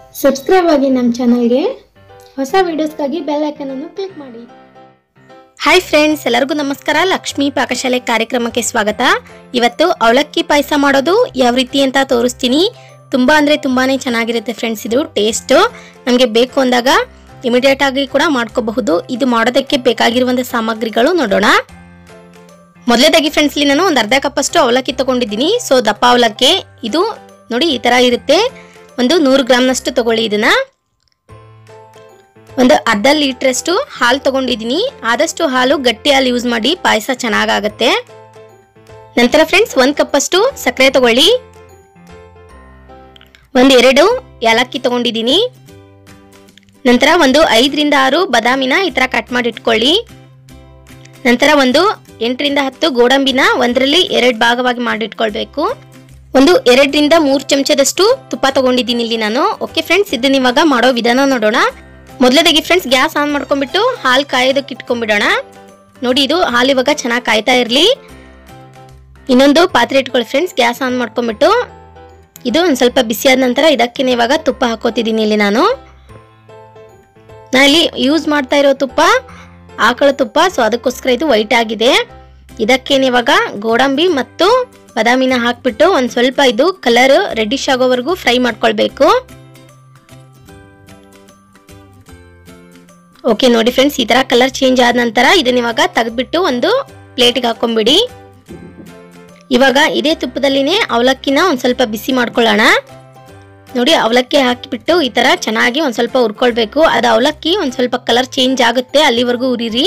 subscribe ಆಗಿ ನಮ್ಮ ಚಾನಲ್ಗೆ ಹೊಸ ವಿಡಿಯೋಸ್ಗಾಗಿ ಬೆಲ್ ಐಕನನ್ನು ಕ್ಲಿಕ್ ಮಾಡಿ ಹಾಯ್ ಫ್ರೆಂಡ್ಸ್ ಎಲ್ಲರಿಗೂ ನಮಸ್ಕಾರ ಲಕ್ಷ್ಮೀ ಪಾಕಶಾಲೆ ಕಾರ್ಯಕ್ರಮಕ್ಕೆ ಸ್ವಾಗತ ಇವತ್ತು ಅವಲಕ್ಕಿ ಪಾಯಸ ಮಾಡೋದು ಯಾವ ರೀತಿ ಅಂತ ತೋರಿಸ್ತೀನಿ ತುಂಬ ಅಂದರೆ ತುಂಬಾ ಚೆನ್ನಾಗಿರುತ್ತೆ ಫ್ರೆಂಡ್ಸ್ ಇದು ಟೇಸ್ಟು ನಮಗೆ ಬೇಕು ಅಂದಾಗ ಇಮಿಡಿಯೇಟ್ ಆಗಿ ಕೂಡ ಮಾಡ್ಕೋಬಹುದು ಇದು ಮಾಡೋದಕ್ಕೆ ಬೇಕಾಗಿರುವಂಥ ಸಾಮಗ್ರಿಗಳು ನೋಡೋಣ ಮೊದಲೇದಾಗಿ ಫ್ರೆಂಡ್ಸ್ ಇಲ್ಲಿ ನಾನು ಒಂದು ಅರ್ಧ ಕಪ್ಪಷ್ಟು ಅವಲಕ್ಕಿ ತಗೊಂಡಿದ್ದೀನಿ ಸೊ ದಪ್ಪ ಅವಲಕ್ಕಿ ಇದು ನೋಡಿ ಈ ಥರ ಇರುತ್ತೆ ಒಂದು ನೂರು ಗ್ರಾಮ್ನಷ್ಟು ತಗೊಳ್ಳಿ ಇದನ್ನ ಒಂದು ಅರ್ಧ ಲೀಟ್ರಷ್ಟು ಹಾಲು ತಗೊಂಡಿದ್ದೀನಿ ಆದಷ್ಟು ಹಾಲು ಗಟ್ಟಿ ಹಾಲು ಯೂಸ್ ಮಾಡಿ ಪಾಯಸ ಚೆನ್ನಾಗಾಗತ್ತೆ ನಂತರ ಫ್ರೆಂಡ್ಸ್ ಒಂದು ಕಪ್ಪಷ್ಟು ಸಕ್ಕರೆ ತಗೊಳ್ಳಿ ಒಂದು ಎರಡು ಏಲಕ್ಕಿ ತಗೊಂಡಿದ್ದೀನಿ ನಂತರ ಒಂದು ಐದರಿಂದ ಆರು ಬಾದಾಮಿನ ಈ ಥರ ಕಟ್ ಮಾಡಿ ಇಟ್ಕೊಳ್ಳಿ ನಂತರ ಒಂದು ಎಂಟರಿಂದ ಹತ್ತು ಗೋಡಂಬಿನ ಒಂದರಲ್ಲಿ ಎರಡು ಭಾಗವಾಗಿ ಮಾಡಿಟ್ಕೊಳ್ಬೇಕು ಒಂದು ಎರಡರಿಂದ ಮೂರು ಚಮಚದಷ್ಟು ತುಪ್ಪ ತಗೊಂಡಿದ್ದೀನಿ ಇಲ್ಲಿ ನಾನು ಓಕೆ ಫ್ರೆಂಡ್ಸ್ ಇದನ್ನ ಇವಾಗ ಮಾಡೋ ವಿಧಾನ ನೋಡೋಣ ಮೊದಲದಾಗಿ ಫ್ರೆಂಡ್ಸ್ ಗ್ಯಾಸ್ ಆನ್ ಮಾಡ್ಕೊಂಡ್ಬಿಟ್ಟು ಹಾಲು ಕಾಯೋದಕ್ಕೆ ಇಟ್ಕೊಂಡ್ಬಿಡೋಣ ನೋಡಿ ಇದು ಹಾಲು ಇವಾಗ ಚೆನ್ನಾಗಿ ಕಾಯ್ತಾ ಇರಲಿ ಇನ್ನೊಂದು ಪಾತ್ರೆ ಇಟ್ಕೊಳ್ಳಿ ಫ್ರೆಂಡ್ಸ್ ಗ್ಯಾಸ್ ಆನ್ ಮಾಡ್ಕೊಂಡ್ಬಿಟ್ಟು ಇದು ಒಂದು ಸ್ವಲ್ಪ ಬಿಸಿಯಾದ ನಂತರ ಇದಕ್ಕೆ ಇವಾಗ ತುಪ್ಪ ಹಾಕೋತಿದ್ದೀನಿ ಇಲ್ಲಿ ನಾನು ನಾನು ಇಲ್ಲಿ ಯೂಸ್ ಮಾಡ್ತಾ ಇರೋ ತುಪ್ಪ ಆಕಳ ತುಪ್ಪ ಸೊ ಅದಕ್ಕೋಸ್ಕರ ಇದು ವೈಟ್ ಆಗಿದೆ ಇದಕ್ಕೇನು ಇವಾಗ ಗೋಡಂಬಿ ಮತ್ತು ಬಾದಾಮಿನ ಹಾಕ್ಬಿಟ್ಟು ಒಂದು ಸ್ವಲ್ಪ ಇದು ಕಲರ್ ರೆಡ್ಡಿಶ್ ಆಗೋವರೆಗೂ ಫ್ರೈ ಮಾಡ್ಕೊಳ್ಬೇಕು ಓಕೆ ನೋಡಿ ಫ್ರೆಂಡ್ಸ್ ಈ ತರ ಕಲರ್ ಚೇಂಜ್ ಆದ ನಂತರ ಇದನ್ನ ಇವಾಗ ತೆಗೆದ್ಬಿಟ್ಟು ಒಂದು ಪ್ಲೇಟಿಗೆ ಹಾಕೊಂಡ್ಬಿಡಿ ಇವಾಗ ಇದೇ ತುಪ್ಪದಲ್ಲಿನೇ ಅವಲಕ್ಕಿನ ಒಂದು ಸ್ವಲ್ಪ ಬಿಸಿ ಮಾಡ್ಕೊಳ್ಳೋಣ ನೋಡಿ ಅವಲಕ್ಕಿ ಹಾಕಿಬಿಟ್ಟು ಈ ತರ ಚೆನ್ನಾಗಿ ಒಂದು ಸ್ವಲ್ಪ ಹುರ್ಕೊಳ್ಬೇಕು ಅದು ಅವಲಕ್ಕಿ ಒಂದು ಸ್ವಲ್ಪ ಕಲರ್ ಚೇಂಜ್ ಆಗುತ್ತೆ ಅಲ್ಲಿವರೆಗೂ ಉರಿರಿ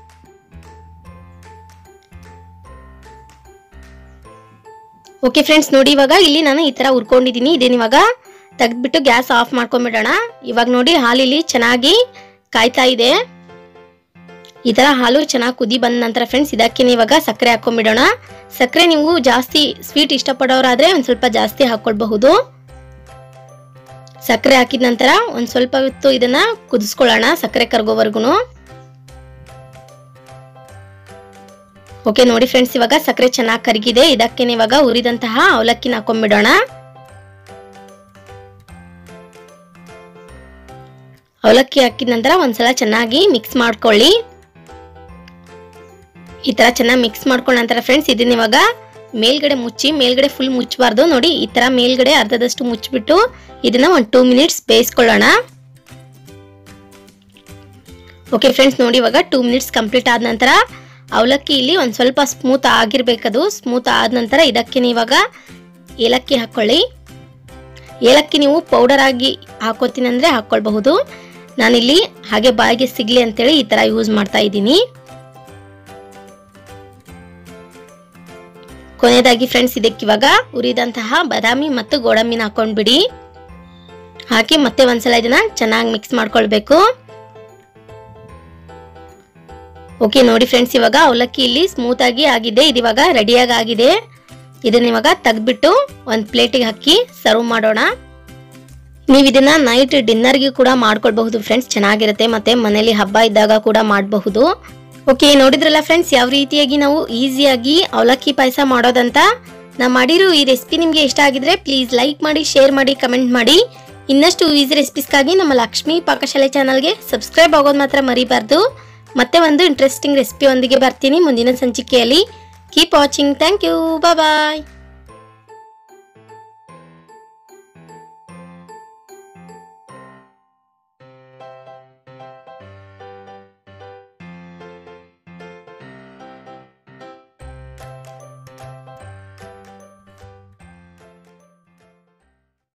ಓಕೆ ಫ್ರೆಂಡ್ಸ್ ನೋಡಿ ಇವಾಗ ಇಲ್ಲಿ ನಾನು ಈ ತರ ಹುರ್ಕೊಂಡಿದ್ದೀನಿ ಇದೇನು ಇವಾಗ ತೆಗೆದ್ಬಿಟ್ಟು ಗ್ಯಾಸ್ ಆಫ್ ಮಾಡ್ಕೊಂಡ್ಬಿಡೋಣ ಇವಾಗ ನೋಡಿ ಹಾಲಿಲ್ಲಿ ಚೆನ್ನಾಗಿ ಕಾಯ್ತಾ ಇದೆ ಈ ತರ ಹಾಲು ಚೆನ್ನಾಗಿ ಕುದಿ ಬಂದ ನಂತರ ಫ್ರೆಂಡ್ಸ್ ಇದಕ್ಕೆ ಇವಾಗ ಸಕ್ಕರೆ ಹಾಕೊಂಡ್ಬಿಡೋಣ ಸಕ್ಕರೆ ನೀವು ಜಾಸ್ತಿ ಸ್ವೀಟ್ ಇಷ್ಟಪಡೋರಾದ್ರೆ ಒಂದು ಸ್ವಲ್ಪ ಜಾಸ್ತಿ ಹಾಕೊಳ್ಬಹುದು ಸಕ್ಕರೆ ಹಾಕಿದ ನಂತರ ಒಂದು ಸ್ವಲ್ಪ ಹೊತ್ತು ಇದನ್ನ ಕುದಿಸ್ಕೊಳ್ಳೋಣ ಸಕ್ಕರೆ ಕರ್ಗೋವರೆಗೂ ಓಕೆ ನೋಡಿ ಫ್ರೆಂಡ್ಸ್ ಇವಾಗ ಸಕ್ಕರೆ ಚೆನ್ನಾಗಿ ಕರಗಿದೆ ಇದಕ್ಕೆ ಇವಾಗ ಉರಿದಂತಹ ಅವಲಕ್ಕಿನ ಹಾಕೊಂಡ್ಬಿಡೋಣ ಅವಲಕ್ಕಿ ಹಾಕಿದ ನಂತರ ಒಂದ್ಸಲ ಚೆನ್ನಾಗಿ ಮಿಕ್ಸ್ ಮಾಡ್ಕೊಳ್ಳಿ ಈ ತರ ಚೆನ್ನಾಗಿ ಮಿಕ್ಸ್ ಮಾಡ್ಕೊಂಡ ನಂತರ ಫ್ರೆಂಡ್ಸ್ ಇದನ್ನ ಇವಾಗ ಮೇಲ್ಗಡೆ ಮುಚ್ಚಿ ಮೇಲ್ಗಡೆ ಫುಲ್ ಮುಚ್ಚಬಾರ್ದು ನೋಡಿ ಈ ತರ ಮೇಲ್ಗಡೆ ಅರ್ಧದಷ್ಟು ಮುಚ್ಚಿಬಿಟ್ಟು ಇದನ್ನ ಒಂದು ಟೂ ಮಿನಿಟ್ಸ್ ಬೇಯಿಸ್ಕೊಳ್ಳೋಣ ಓಕೆ ಫ್ರೆಂಡ್ಸ್ ನೋಡಿ ಇವಾಗ ಟೂ ಮಿನಿಟ್ಸ್ ಕಂಪ್ಲೀಟ್ ಆದ ನಂತರ ಅವಲಕ್ಕಿ ಇಲ್ಲಿ ಒಂದು ಸ್ವಲ್ಪ ಸ್ಮೂತ್ ಆಗಿರ್ಬೇಕದು ಸ್ಮೂತ್ ಆದ ನಂತರ ಇದಕ್ಕೆ ಇವಾಗ ಏಲಕ್ಕಿ ಹಾಕ್ಕೊಳ್ಳಿ ಏಲಕ್ಕಿ ನೀವು ಪೌಡರ್ ಆಗಿ ಹಾಕೋತೀನಿ ಅಂದರೆ ಹಾಕ್ಕೊಳ್ಬಹುದು ನಾನಿಲ್ಲಿ ಹಾಗೆ ಬಾಯಿಗೆ ಸಿಗ್ಲಿ ಅಂತೇಳಿ ಈ ಥರ ಯೂಸ್ ಮಾಡ್ತಾ ಇದ್ದೀನಿ ಕೊನೆಯದಾಗಿ ಫ್ರೆಂಡ್ಸ್ ಇದಕ್ಕೆ ಇವಾಗ ಉರಿದಂತಹ ಬಾದಾಮಿ ಮತ್ತು ಗೋಡಂಬಿನ ಹಾಕೊಂಡ್ಬಿಡಿ ಹಾಕಿ ಮತ್ತೆ ಒಂದ್ಸಲ ಇದನ್ನ ಚೆನ್ನಾಗಿ ಮಿಕ್ಸ್ ಮಾಡ್ಕೊಳ್ಬೇಕು ಓಕೆ ನೋಡಿ ಫ್ರೆಂಡ್ಸ್ ಇವಾಗ ಅವಲಕ್ಕಿ ಇಲ್ಲಿ ಸ್ಮೂತ್ ಆಗಿ ಆಗಿದೆ ಇದು ಇವಾಗ ರೆಡಿಯಾಗಿ ಆಗಿದೆ ಇದನ್ನ ಇವಾಗ ತೆಗೆದ್ಬಿಟ್ಟು ಒಂದು ಪ್ಲೇಟಿಗೆ ಹಾಕಿ ಸರ್ವ್ ಮಾಡೋಣ ನೀವು ಇದನ್ನ ನೈಟ್ ಡಿನ್ನರ್ಗೆ ಕೂಡ ಮಾಡ್ಕೊಳ್ಬಹುದು ಫ್ರೆಂಡ್ಸ್ ಚೆನ್ನಾಗಿರುತ್ತೆ ಮತ್ತೆ ಮನೇಲಿ ಹಬ್ಬ ಇದ್ದಾಗ ಕೂಡ ಮಾಡಬಹುದು ಓಕೆ ನೋಡಿದ್ರಲ್ಲ ಫ್ರೆಂಡ್ಸ್ ಯಾವ ರೀತಿಯಾಗಿ ನಾವು ಈಸಿಯಾಗಿ ಅವಲಕ್ಕಿ ಪಾಯಸ ಮಾಡೋದಂತ ನಾ ಮಾಡಿರೋ ಈ ರೆಸಿಪಿ ನಿಮಗೆ ಇಷ್ಟ ಆಗಿದ್ರೆ ಪ್ಲೀಸ್ ಲೈಕ್ ಮಾಡಿ ಶೇರ್ ಮಾಡಿ ಕಮೆಂಟ್ ಮಾಡಿ ಇನ್ನಷ್ಟು ಈಸಿ ರೆಸಿಪೀಸ್ಗಾಗಿ ನಮ್ಮ ಲಕ್ಷ್ಮೀ ಪಾಕಶಾಲೆ ಚಾನಲ್ಗೆ ಸಬ್ಸ್ಕ್ರೈಬ್ ಆಗೋದು ಮಾತ್ರ ಮರಿಬಾರ್ದು ಮತ್ತೆ ಒಂದು ಇಂಟ್ರೆಸ್ಟಿಂಗ್ ರೆಸಿಪಿ ಒಂದಿಗೆ ಬರ್ತೀನಿ ಮುಂದಿನ ಸಂಚಿಕೆಯಲ್ಲಿ keep watching thank you bye